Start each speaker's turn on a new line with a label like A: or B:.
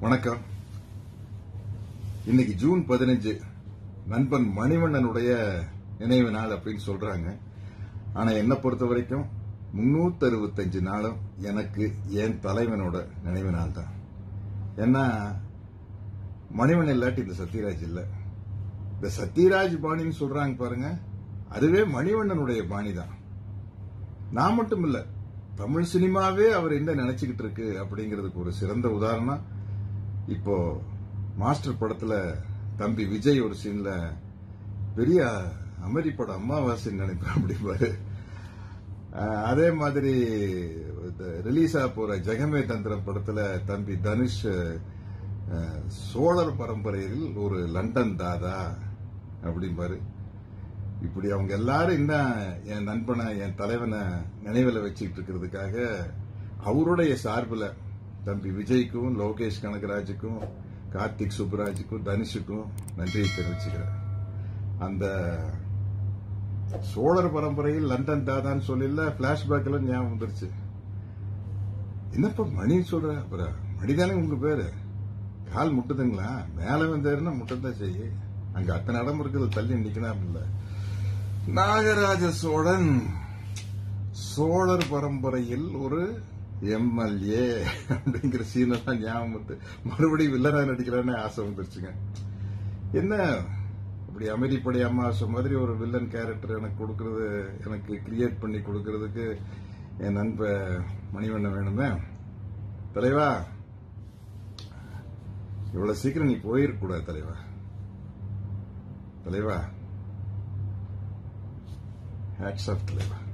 A: வணக்கம் இன்னைக்கு ஜூன் பதினஞ்சு நண்பன் மணிவண்ணனுடைய நினைவு நாள் அப்படின்னு சொல்றாங்க ஆனா என்ன பொறுத்த வரைக்கும் முன்னூத்தி அறுபத்தஞ்சு நாளும் எனக்கு என் தலைவனோட நினைவு நாள் தான் ஏன்னா மணிவண்ணன் இல்லாட்டி இந்த சத்யராஜ் இல்ல இந்த சத்யராஜ் பாணின்னு சொல்றாங்க பாருங்க அதுவே மணிவண்ணனுடைய பாணி தான் நான் மட்டும் இல்ல தமிழ் சினிமாவே அவர் என்ன நினைச்சுக்கிட்டு இருக்கு அப்படிங்கிறதுக்கு ஒரு சிறந்த உதாரணம் இப்போ மாஸ்டர் படத்துல தம்பி விஜய் ஒரு சீன்ல பெரிய அமெரி படம் அமாவாசைன்னு நினைப்பேன் அப்படிம்பாரு அஹ் அதே மாதிரி ரிலீஸ் ஆக போற ஜெகமே தந்திரம் படத்துல தம்பி தனுஷ் அஹ், சோழர் பரம்பரையில் ஒரு லண்டன் தாதா அப்படிம்பாரு இப்படி அவங்க எல்லாரும் இன்னும் என் நண்பனை என் தலைவனை நினைவில் வச்சுக்கிட்டு இருக்கிறதுக்காக அவருடைய சார்பில் தம்பி விஜய்க்கும் லோகேஷ் கனகராஜுக்கும் கார்த்திக் சுப்ராஜுக்கும் தனுஷுக்கும் நன்றியை தெரிவிச்சுக்கிறேன் அந்த சோழர் பரம்பரையில் லண்டன் தாதான்னு சொல்லல பிளாஷ்பேக்ல ஞாபகம் வந்துருச்சு என்னப்பா மணின்னு சொல்ற அப்புறம் மணிதானே உங்க பேரு கால் முட்டுதுங்களா மேல வந்தாருன்னா முட்டத்தான் செய்ய அங்க அத்தனை இடம் இருக்குது தள்ளி நிக்கணும் இல்ல நாகராஜ சோழன் சோழர் பரம்பரையில் ஒரு எம்எல்ஏ அப்படிங்கிற சீனெல்லாம் ஞாபகம் வந்து மறுபடியும் வில்லனா நடிக்கிறான்னு ஆசை வந்துருச்சுங்க என்ன அப்படி அமைதிப்படை அம்மாசை மாதிரி ஒரு வில்லன் கேரக்டர் எனக்கு கொடுக்கறது எனக்கு கிரியேட் பண்ணி கொடுக்கறதுக்கு என் நண்ப மணிவண்ணன் வேணுமே தலைவா இவ்வளவு சீக்கிரம் நீ போயிருக்க கூடாது தலைவா தலைவா ஹேட்ஸ் ஆஃப் தலைவா